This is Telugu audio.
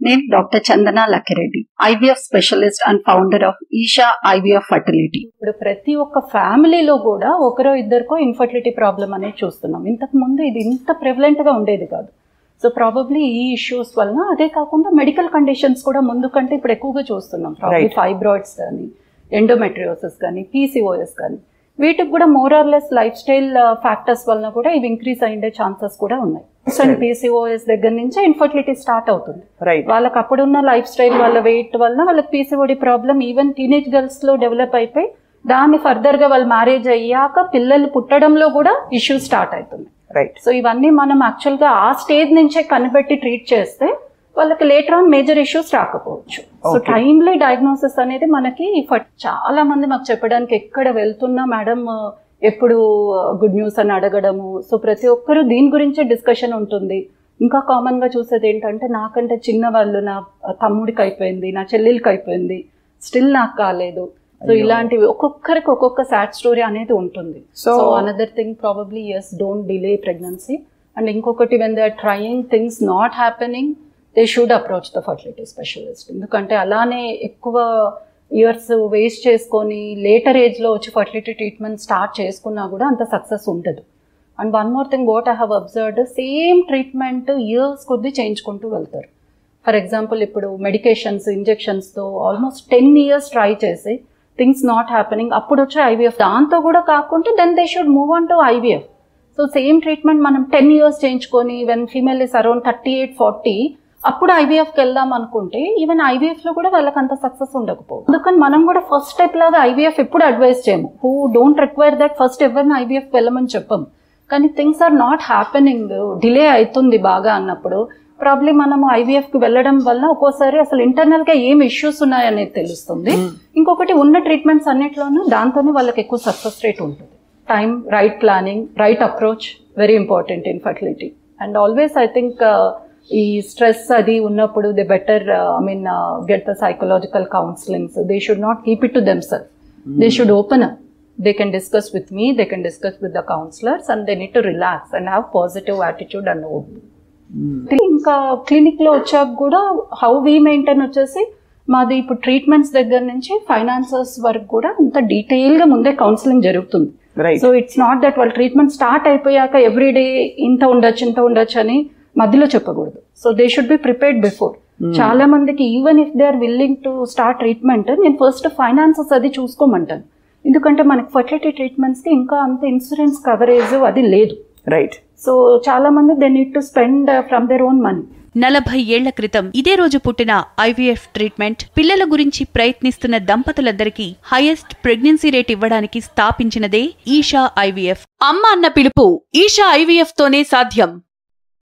నేను doctor Chandana Lakkireddy IVF specialist and founder of Isha IVF fertility ఇప్పుడు ప్రతి ఒక్క ఫ్యామిలీలో కూడా ఒకరో ఇద్దరికో ఇన్ఫర్టిలిటీ ప్రాబ్లం అనేది చూస్తున్నాం ఇంతకు ముందు ఇది ఇంత ప్రివలెంట్ గా ఉండేది కాదు సో ప్రాబబ్లీ ఈ ఇష్యూస్ వలన అదే కాకుండా మెడికల్ కండిషన్స్ కూడా ముందు కంటే ఇప్పుడు ఎక్కువగా చూస్తున్నాం ప్రాబ్లీ Right. ఫైబ్రాయిడ్స్ కానీ ఎండోమెట్రియోసిస్ కానీ పీసీఓఎస్ కానీ వీటికి కూడా more or less lifestyle factors వలన కూడా ఇవి ఇంక్రీజ్ అయ్యే ఛాన్సెస్ కూడా ఉన్నాయి అండ్ పీసీఓఎస్ దగ్గర నుంచే ఇన్ఫర్టిలిటీ స్టార్ట్ అవుతుంది రైట్ వాళ్ళకి అప్పుడున్న లైఫ్ స్టైల్ వాళ్ళ వెయిట్ వల్ల వాళ్ళకి PCOD problem even teenage girls లో డెవలప్ అయిపోయి దాన్ని ఫర్దర్ గా వాళ్ళు మ్యారేజ్ అయ్యాక పిల్లలు పుట్టడంలో కూడా ఇష్యూ స్టార్ట్ అవుతుంది రైట్ సో ఇవన్నీ మనం యాక్చువల్ గా ఆ స్టేజ్ నుంచే కనిపెట్టి ట్రీట్ చేస్తే వాళ్ళకి లేటర్ ఆన్ మేజర్ ఇష్యూస్ రాకపోవచ్చు సో Okay. టైమ్లీ డయాగ్నోసిస్ అనేది మనకి ఫ- చాలా మంది మాకు చెప్పడానికి ఎక్కడ వెళ్తున్నా మేడం ఎప్పుడు గుడ్ న్యూస్ అని అడగడము సో ప్రతి ఒక్కరు దీని గురించే డిస్కషన్ ఉంటుంది ఇంకా కామన్ గా చూసేది ఏంటంటే నాకంటే చిన్న వాళ్ళు నా తమ్ముడికి అయిపోయింది నా చెల్లెలికి అయిపోయింది స్టిల్ నాకు కాలేదు సో అయ్యో. ఇలాంటివి ఒక్కొక్కరికి ఒక్కొక్క సాడ్ స్టోరీ అనేది ఉంటుంది So- so another thing probably is don't delay pregnancy and ఇంకొకటి when they are trying things not happening they should approach the fertility specialist ఎందుకంటే అలానే ఎక్కువ ఇయర్స్ వేస్ట్ చేసుకొని లేటర్ ఏజ్లో వచ్చి ఫర్టిలిటీ ట్రీట్మెంట్ స్టార్ట్ చేసుకున్నా కూడా అంత సక్సెస్ ఉండదు and one more thing what I have observed same treatment years కొద్దీ చేయించుకుంటూ వెళ్తారు ఫర్ ఎగ్జాంపుల్ ఇప్పుడు మెడికేషన్స్ ఇంజెక్షన్స్తో ఆల్మోస్ట్ టెన్ ఇయర్స్ ట్రై చేసి థింగ్స్ నాట్ హ్యాపెనింగ్ అప్పుడు వచ్చే ఐవీఎఫ్ దాంతో కూడా కాకుంటే then they should move on to IVF so same treatment మనం టెన్ ఇయర్స్ చేయించుకొని when female is around thirty eight forty అప్పుడు ఐవీఎఫ్కి వెళ్దాం అనుకుంటే ఈవెన్ ఐవీఎఫ్లో కూడా వాళ్ళకి అంత సక్సెస్ ఉండకపోదు అందుకని మనం కూడా ఫస్ట్ స్టెప్ లాగా ఐవీఎఫ్ ఎప్పుడు అడ్వైస్ చేయము who don't require that first ఎవరిని ఐవీఎఫ్ వెళ్ళమని చెప్పం కానీ things are not happening delay అవుతుంది బాగా అన్నప్పుడు ప్రాబ్లీ మనము ఐవీఎఫ్ కి వెళ్ళడం వల్ల ఒక్కోసారి అసలు ఇంటర్నల్ గా ఏం ఇష్యూస్ ఉన్నాయనేది తెలుస్తుంది ఇంకొకటి ఉన్న ట్రీట్మెంట్స్ అన్నిట్లోనూ దాంతోనే వాళ్ళకి ఎక్కువ సక్సెస్ రేట్ ఉంటుంది time right planning right approach very important in fertility and always I think ఈ స్ట్రెస్ అది ఉన్నప్పుడు they better I mean get the psychological counsellings they should not keep it to them self they should open up they can discuss with me they can discuss with the counselors and they need to relax and have positive attitude and hope ఇంకా క్లినిక్ లో వచ్చాక కూడా హౌ వీ మెయింటైన్ వచ్చేసి మాది ఇప్పుడు ట్రీట్మెంట్స్ దగ్గర నుంచి ఫైనాన్సెస్ వరకు కూడా అంత డీటెయిల్ గా ముందే కౌన్సిలింగ్ జరుగుతుంది right so it's not that వాళ్ళ ట్రీట్మెంట్ స్టార్ట్ అయిపోయాక ఎవ్రీ డే ఇంత ఉండొచ్చు ఇంత ఉండొచ్చు అని మధ్యలో చెప్పకూడదు so they should be prepared before చాలా మందికి even if they are willing to start treatment నేను ఫస్ట్ ఫైనాన్సెస్ అది చూసుకోమంటాను ఎందుకంటే మనకి ఫర్టిలిటీ ట్రీట్మెంట్స్ కి ఇంకా అంత ఇన్సూరెన్స్ కవరేజ్ అది లేదు రైట్ సో చాలా మంది they need to spend from their own money నలభై ఏళ్ల క్రితం ఇదే రోజు పుట్టిన ఐవీఎఫ్ ట్రీట్మెంట్ పిల్లల గురించి ప్రయత్నిస్తున్న దంపతులందరికీ హైయెస్ట్ ప్రెగ్నెన్సీ రేట్ ఇవ్వడానికి స్థాపించినదే ఈషా ఐవీఎఫ్ అమ్మ అన్న పిలుపు ఈషా ఐవీఎఫ్ తోనే సాధ్యం